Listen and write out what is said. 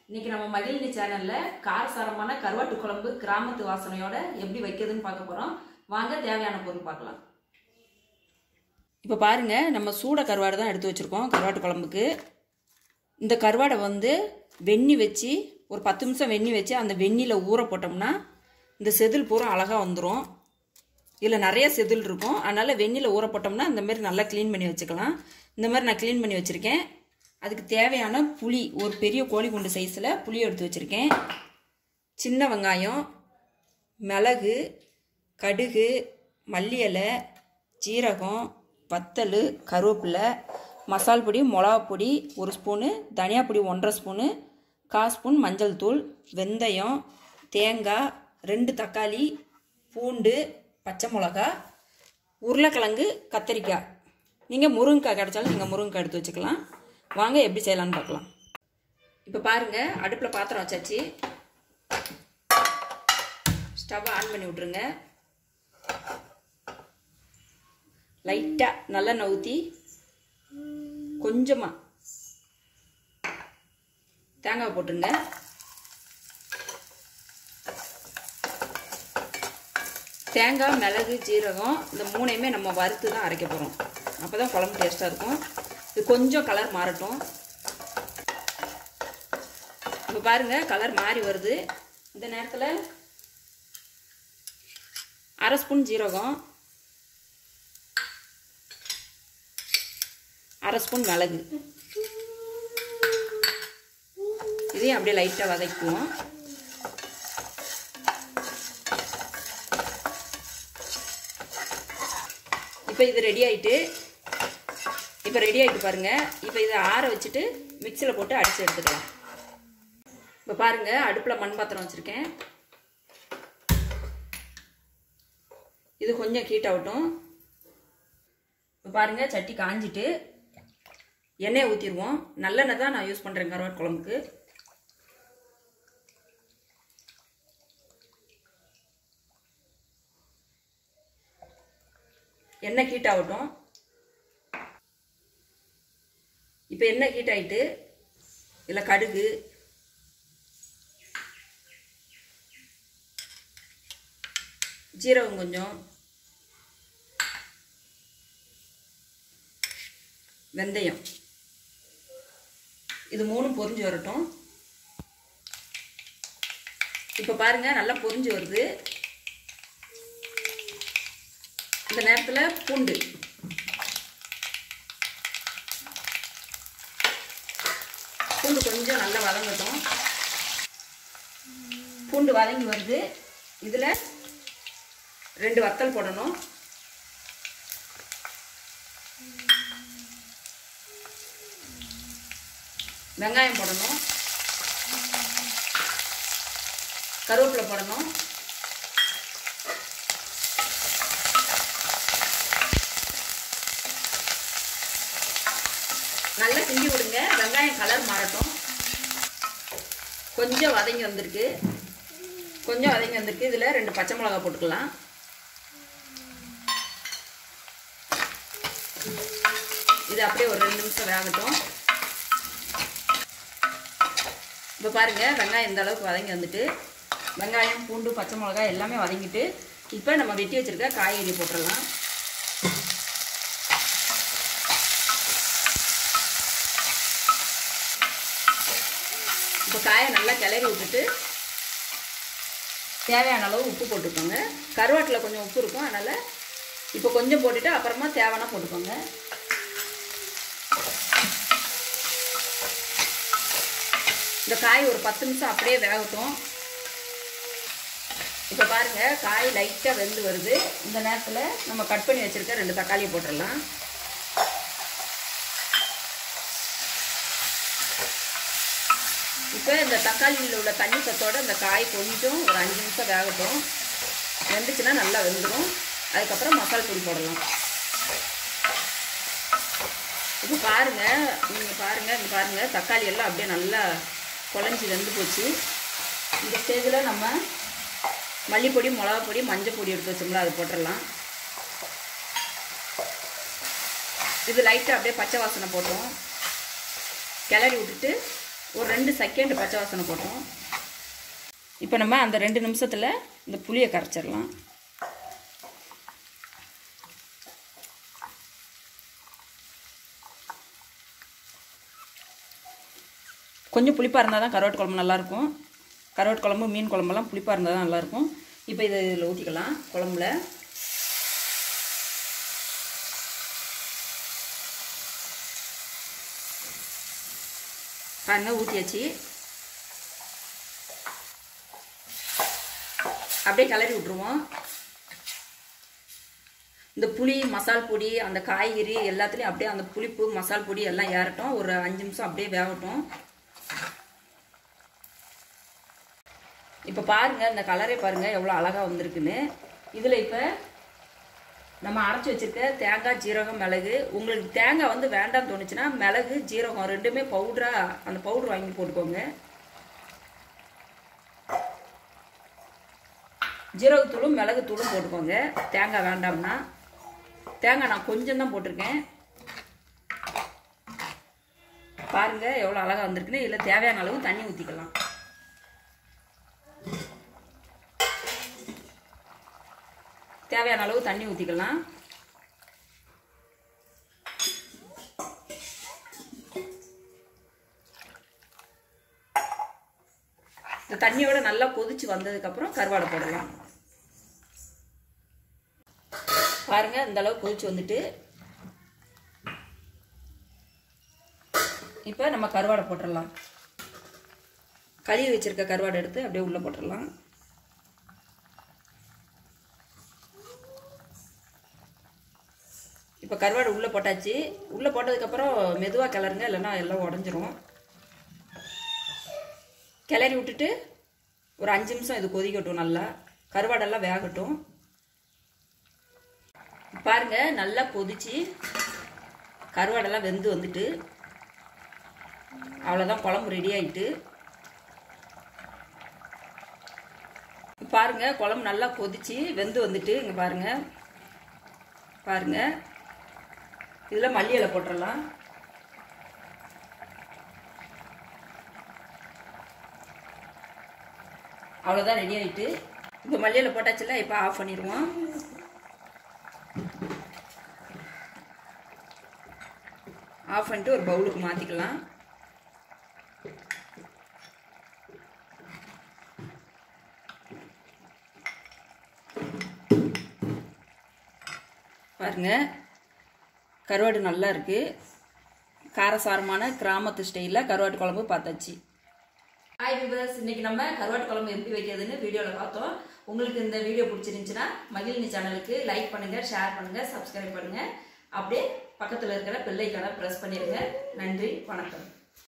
இன்னைக்கு நம்ம மகிழினி சேனல்ல காரசாரமான கருவாட்டு குழம்பு கிராமத்து வாசனையோட எப்படி வைக்கிறதுன்னு பார்க்க போறோம் வாங்க தேவையான பொருள் பார்க்கலாம் இப்போ பாருங்க நம்ம சூட கருவாடு தான் எடுத்து வச்சிருக்கோம் கருவாட்டு குழம்புக்கு இந்த கருவாடை வந்து வெண்ணி வச்சு ஒரு பத்து நிமிஷம் வெண்ணி வச்சு அந்த வெந்நியில் ஊற போட்டோம்னா இந்த செதில் பூரா அழகாக வந்துடும் இதில் நிறைய செதில் இருக்கும் அதனால் வெந்நியில் ஊற போட்டோம்னா இந்த மாதிரி நல்லா க்ளீன் பண்ணி வச்சுக்கலாம் இந்த மாதிரி நான் க்ளீன் பண்ணி வச்சுருக்கேன் அதுக்கு தேவையான புளி ஒரு பெரிய கோழி குண்டு சைஸில் புளி எடுத்து வச்சுருக்கேன் சின்ன வெங்காயம் மிளகு கடுகு மல்லி இலை ஜீரகம் வத்தல் கருவேப்பிலை மசால் பொடி மிளகா பொடி ஒரு ஸ்பூனு தனியா பொடி ஒன்றரை ஸ்பூனு கால் ஸ்பூன் மஞ்சள் தூள் வெந்தயம் தேங்காய் ரெண்டு தக்காளி பூண்டு பச்சை மிளகா உருளைக்கிழங்கு கத்திரிக்காய் நீங்கள் முருங்கைக்காய் கிடைச்சாலும் நீங்கள் முருங்கைக்காய் எடுத்து வச்சுக்கலாம் வாங்க எப்படி செய்யலாம்னு பார்க்கலாம் இப்போ பாருங்கள் அடுப்பில் பாத்திரம் வச்சாச்சு ஸ்டவ் ஆன் பண்ணி விட்ருங்க லைட்டாக நல்லெண்ணெய் ஊற்றி கொஞ்சமாக தேங்காய் போட்டுருங்க தேங்காய் மிளகு ஜீரகம் இந்த மூணையுமே நம்ம வறுத்து தான் அரைக்க போகிறோம் அப்போ தான் குழம்பு டேஸ்ட்டாக இருக்கும் இது கொஞ்சம் கலர் மாறட்டும் இப்போ பாருங்கள் கலர் மாறி வருது இந்த நேரத்தில் அரை ஸ்பூன் ஜீரகம் அரை ஸ்பூன் மிளகு இதையும் அப்படியே லைட்டாக வதக்குவோம் இப்போ இது ரெடி ஆயிட்டு இப்போ ரெடி ஆகிட்டு பாருங்க இப்போ இதை ஆற வச்சுட்டு மிக்சியில் போட்டு அடித்து எடுத்துக்கலாம் இப்போ பாருங்க அடுப்பில் மண் பாத்திரம் வச்சுருக்கேன் இது கொஞ்சம் ஹீட் ஆகட்டும் இப்போ பாருங்க சட்டி காஞ்சிட்டு எண்ணெயை ஊற்றிடுவோம் நல்லெண்ணெய் தான் நான் யூஸ் பண்ணுறேன் கருவாட்டு குழம்புக்கு எண்ணெய் ஹீட் ஆகட்டும் இப்போ எண்ணெய் ஹீட் ஆகிட்டு இதில் கடுகு ஜீரகம் கொஞ்சம் வெந்தயம் இது மூணும் பொரிஞ்சு வரட்டும் இப்போ பாருங்க நல்லா பொரிஞ்சு வருது இந்த நேரத்தில் பூண்டு பூண்டு கொஞ்சம் நல்லா வதங்கட்டும் பூண்டு வதங்கி வருது இதில் ரெண்டு வத்தல் போடணும் வெங்காயம் போடணும் கருவேப்பிலை போடணும் நல்லா கிண்டி விடுங்க வெங்காயம் கலர் மாறட்டும் கொஞ்சம் வதங்கி வந்திருக்கு கொஞ்சம் வதங்கி வந்திருக்கு இதில் ரெண்டு பச்சை மிளகா போட்டுக்கலாம் இது அப்படியே ஒரு ரெண்டு நிமிஷம் வேகட்டும் இப்போ பாருங்கள் வெங்காயம் இந்த அளவுக்கு வதங்கி வந்துட்டு வெங்காயம் பூண்டு பச்சை மிளகாய் எல்லாமே வதங்கிட்டு இப்போ நம்ம வெட்டி வச்சுருக்க காய்கறி போட்டுடலாம் இப்போ காயை நல்லா கிளறி விட்டுட்டு தேவையான அளவு உப்பு போட்டுக்கோங்க கருவாட்டில் கொஞ்சம் உப்பு இருக்கும் அதனால் இப்போ கொஞ்சம் போட்டுட்டு அப்புறமா தேவைன்னா போட்டுக்கோங்க இந்த காய் ஒரு பத்து நிமிஷம் அப்படியே வேகட்டும் இப்போ பாருங்கள் காய் லைட்டாக வெந்து வருது இந்த நேரத்தில் நம்ம கட் பண்ணி வச்சுருக்க ரெண்டு தக்காளியை போட்டுடலாம் இப்போ இந்த தக்காளியில் உள்ள தண்ணி சத்தோட இந்த காய் கொஞ்சம் ஒரு அஞ்சு நிமிஷம் வேகட்டும் வெந்துச்சுன்னா நல்லா வெந்துடும் அதுக்கப்புறம் மசால் பொடி போடலாம் இப்போ பாருங்கள் நீங்கள் பாருங்கள் இங்கே பாருங்கள் தக்காளி எல்லாம் அப்படியே நல்லா குழஞ்சி வெந்து போச்சு இந்த ஸ்டேஜில் நம்ம மல்லிப்பொடி மிளகா பொடி மஞ்சள் பொடி எடுத்து வச்சோம்ல அது போட்டுடலாம் இது லைட்டாக அப்படியே பச்சை வாசனை போட்டோம் கிளறி விட்டுட்டு ஒரு ரெண்டு செகண்ட் பச்சை வாசனை போட்டோம் இப்போ நம்ம அந்த ரெண்டு நிமிஷத்தில் இந்த புளியை கரைச்சிடலாம் கொஞ்சம் புளிப்பாக இருந்தால் தான் கருவாட்டு குழம்பு நல்லாயிருக்கும் கருவாட்டு குழம்பு மீன் குழம்பெல்லாம் புளிப்பாக இருந்தால் தான் நல்லாயிருக்கும் இப்போ இதை இதில் ஊற்றிக்கலாம் குழம்புல பாருங்க ஊற்றியாச்சு அப்படியே கிளறி விட்ருவோம் இந்த புளி மசால் பொடி அந்த காய்கறி எல்லாத்துலேயும் அப்படியே அந்த புளிப்பு மசால் பொடி எல்லாம் ஏறட்டும் ஒரு அஞ்சு நிமிஷம் அப்படியே வேகட்டும் இப்போ பாருங்க இந்த கலரே பாருங்க எவ்வளோ அழகாக வந்திருக்குன்னு இதில் இப்போ நம்ம அரைச்சி வச்சிருக்க தேங்காய் ஜீரகம் மிளகு உங்களுக்கு தேங்காய் வந்து வேண்டாம்னு தோணுச்சுன்னா மிளகு ஜீரகம் ரெண்டுமே பவுடராக அந்த பவுடர் வாங்கி போட்டுக்கோங்க ஜீரகத்தூளும் மிளகுத்தூளும் போட்டுக்கோங்க தேங்காய் வேண்டாம்னா தேங்காய் நான் கொஞ்சம் தான் போட்டிருக்கேன் பாருங்க எவ்வளோ அழகாக வந்திருக்குன்னு இதில் தேவையான அளவு தண்ணி ஊற்றிக்கலாம் தேவையான அளவு தண்ணி ஊற்றிக்கலாம் இந்த தண்ணியோட நல்லா கொதிச்சு வந்ததுக்கப்புறம் கருவாடை போடலாம் பாருங்க இந்த அளவு கொதிச்சு வந்துட்டு இப்போ நம்ம கருவாடை போட்டுடலாம் கழுவி வச்சிருக்க கருவாடை எடுத்து அப்படியே உள்ளே போட்டுடலாம் இப்போ கருவாடு உள்ளே போட்டாச்சு உள்ளே போட்டதுக்கப்புறம் மெதுவாக கிளறுங்க இல்லைன்னா எல்லாம் உடஞ்சிரும் கிளறி விட்டுட்டு ஒரு அஞ்சு நிமிஷம் இது கொதிக்கட்டும் நல்லா கருவாடெல்லாம் வேகட்டும் பாருங்க நல்லா கொதிச்சு கருவாடெல்லாம் வெந்து வந்துட்டு அவ்வளோதான் குழம்பு ரெடி ஆயிட்டு பாருங்க குழம்பு நல்லா கொதிச்சு வெந்து வந்துட்டு இங்கே பாருங்க பாருங்க இதில் மல்லி இலை போட்டுடலாம் அவ்வளோதான் ரெடி ஆகிட்டு இப்போ மல்லி இலை போட்டாச்சுல இப்போ ஆஃப் பண்ணிடுவோம் ஆஃப் பண்ணிட்டு ஒரு பவுலுக்கு மாற்றிக்கலாம் பாருங்க கருவாடு நல்லா இருக்கு காரசாரமான கிராமத்து ஸ்டைலில் கருவாட்டு குழம்பு பார்த்தாச்சு ஹாய் விவர்ஸ் இன்னைக்கு நம்ம கருவாட்டு குழம்பு எப்படி வைக்கிறதுன்னு வீடியோவில் பார்த்தோம் உங்களுக்கு இந்த வீடியோ பிடிச்சிருந்துச்சுன்னா மகிழினி சேனலுக்கு லைக் பண்ணுங்க ஷேர் பண்ணுங்க சப்ஸ்கிரைப் பண்ணுங்க அப்படியே பக்கத்தில் இருக்கிற பெல்லைக்கான ப்ரெஸ் பண்ணிடுங்க நன்றி வணக்கம்